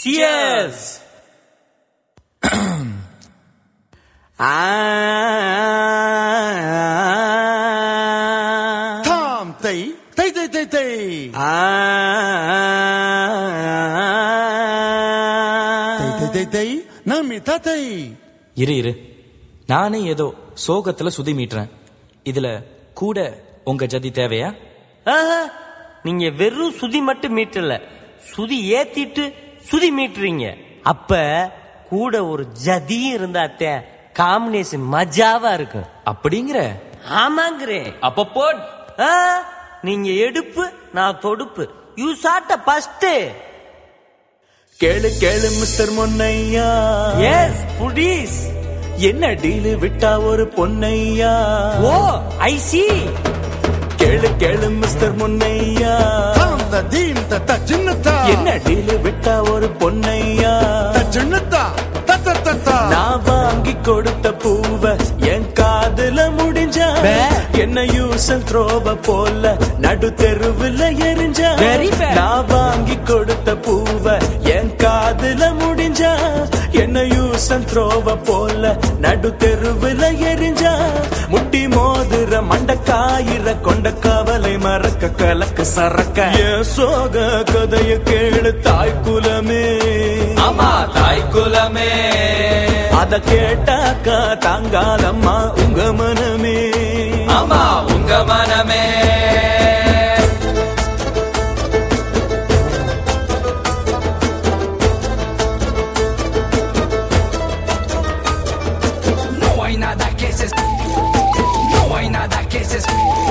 Cheers! ah, தாம் தை தை தை தை தை தை தை தை தை நம்மி தத்தை இரு இரு நானே ஏதோ சோகத்துல சுதி மீட்டுறேன் இதுல கூட உங்க ஜதி தேவையா ஆஹா, நீங்க வெறும் சுதி மட்டும் மீட்டல சுதி ஏத்திட்டு சுதி மீட்டுறீங்க அப்ப கூட ஒரு ஜதி இருந்தாத்தே காம்பினேஷன் மஜாவா இருக்கும் அப்படிங்கிற ஆமாங்கிறேன் அப்ப போட் ஆ, நீங்க எடுப்பு நான் தொடுப்பு யூ சாட்ட ஃபர்ஸ்ட் கேளு கேளு மிஸ்டர் முன்னையா எஸ் புடீஸ் என்ன டீலு விட்டா ஒரு பொன்னையா ஓ ஐ சி கேளு கேளு மிஸ்டர் முன்னையா தாம் த தீம் த த சின்னத்தா என்ன டீலு விட்டா ஒரு பொன்னையா த சின்னத்தா த த த த நான் வாங்கி கொடுத்த பூவ என் காதுல முடிஞ்சா பே. என்ன யூஸ் த்ரோவ போல நடு தெருவுல எரிஞ்சா Very bad. நான் வாங்கி கொடுத்த பூவ என் காதுல முடிஞ்சா என்ன யூஸ் த்ரோவ போல நடு தெருவுல எரிஞ்சா முட்டி மோதுற மண்டக்காயிர கொண்ட கவலை மறக்க கலக்க சரக்க என் சோக கதைய கேளு தாய் குலமே ஆமா தாய் குலமே அத கேட்டாக்கா தாங்காதம்மா உங்க மனமே ஆமா உங்க மனமே No hay nada que se No hay nada que se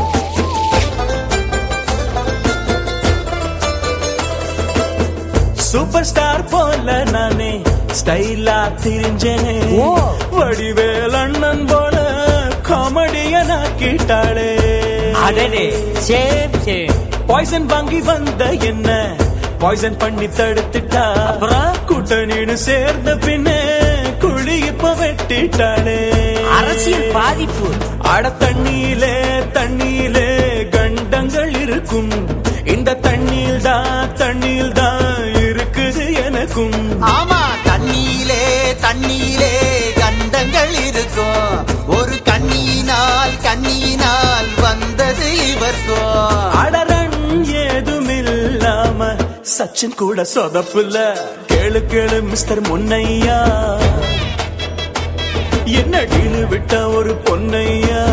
super star போல நானே ஸ்டைலா திரிஞ்சேனே ஓ. வடிவேல் அண்ணன் போல காமெடிய நாக்கிட்டாளே அடடே சேம் சேம் பாய்சன் வாங்கி வந்த என்ன பாய்சன் பண்ணி தடுத்துட்டா அப்புறம்? கூட்டணின்னு சேர்ந்த பின்னே குழி இப்ப வெட்டிட்டாளே அரசியல் பாதிப்பு அட தண்ணியிலே தண்ணியிலே கண்டங்கள் இருக்கும் இந்த தண்ணீர் தான் தண்ணீர் தான் இருக்குது எனக்கும் ஆமா தண்ணியிலே தண்ணியிலே கண்டங்கள் இருக்கும் ஒரு கண்ணியினால் கண்ணியினால் வந்தது இவர்க்கும் அடரன் ஏதுமில்லாம சச்சின் கூட சொதப்புல கேளு கேளு மிஸ்டர் முன்னையா என்ன டீலு விட்ட ஒரு பொன்னையா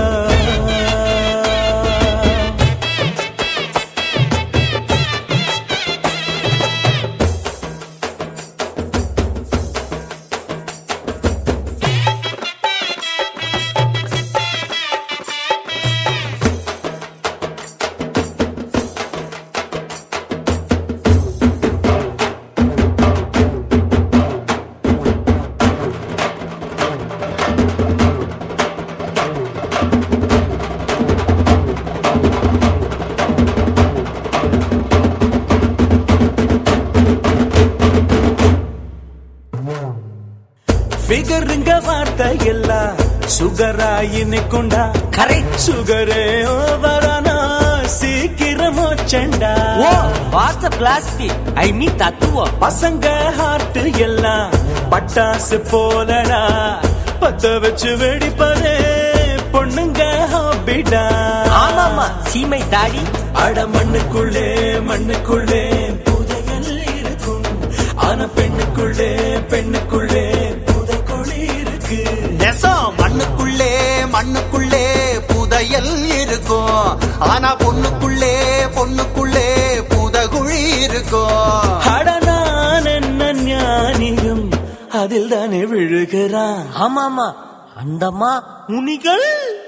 ஃபிகருங்க வார்த்தை எல்லாம் சுகராயி நிக்குண்டா கரெக்ட் சுகரே ஓவரானா சீக்கிரமோ செண்டா oh what's plastic I mean தத்துவம் பசங்க ஹார்ட் எல்லாம் பட்டாசு போலடா பத்த வச்சு வெடிப்பதே பொண்ணுங்க ஹாபிடா ஆமாமா சீமை தாடி அட மண்ணுக்குள்ளே மண்ணுக்குள்ளே புதையல் இருக்கும் ஆனா பெண்ணுக்குள்ளே பெண்ணுக்குள்ளே புதைக்குழி இருக்கு நெசம் மண்ணுக்குள்ளே மண்ணுக்குள்ளே புதையல் இருக்கும் ஆனா பொண்ணுக்குள்ளே பொண்ணுக்குள்ளே புதகுழி இருக்கும் அட நான் என்ன ஞானியும் அதில் தானே விழுகிறான் ஆமாமா அந்தம்மா முனிகள்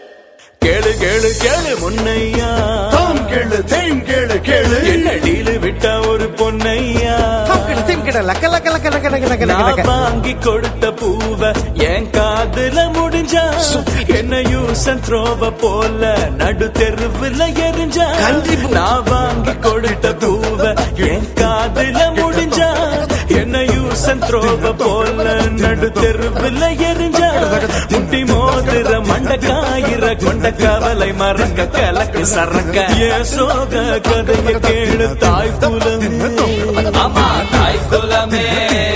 கேளு கேளு கேளு முன்னையா தாம் கேளு தேம் கேளு கேளு என்ன டீலு விட்டா ஒரு பொன்னையா தாம் கேளு தேம் கேளு லக்க லக்க லக்க லக்க லக்க லக்க நான் லக்க வாங்கி கொடுத்த பூவ என் காதுல முடிஞ்சா என்ன யூஸ் த்ரோவ போல நடு தெருவுல எரிஞ்சா நான் வாங்கி கொடுத்த பூவ என் காதுல முடிஞ்சா என்ன யூஸ் த்ரோவ போல நடு தெருவுல எரிஞ்சா முட்டி மோதுற மண்டக்காயிர கொண்ட கவலை மறக்க கலக்கு சரக்க ஏ சோக கதைய கேளு தாய் குலம் ஆமா தாய் குலமே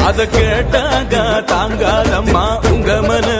அத கேட்டாக தாங்காதம்மா உங்க மனமே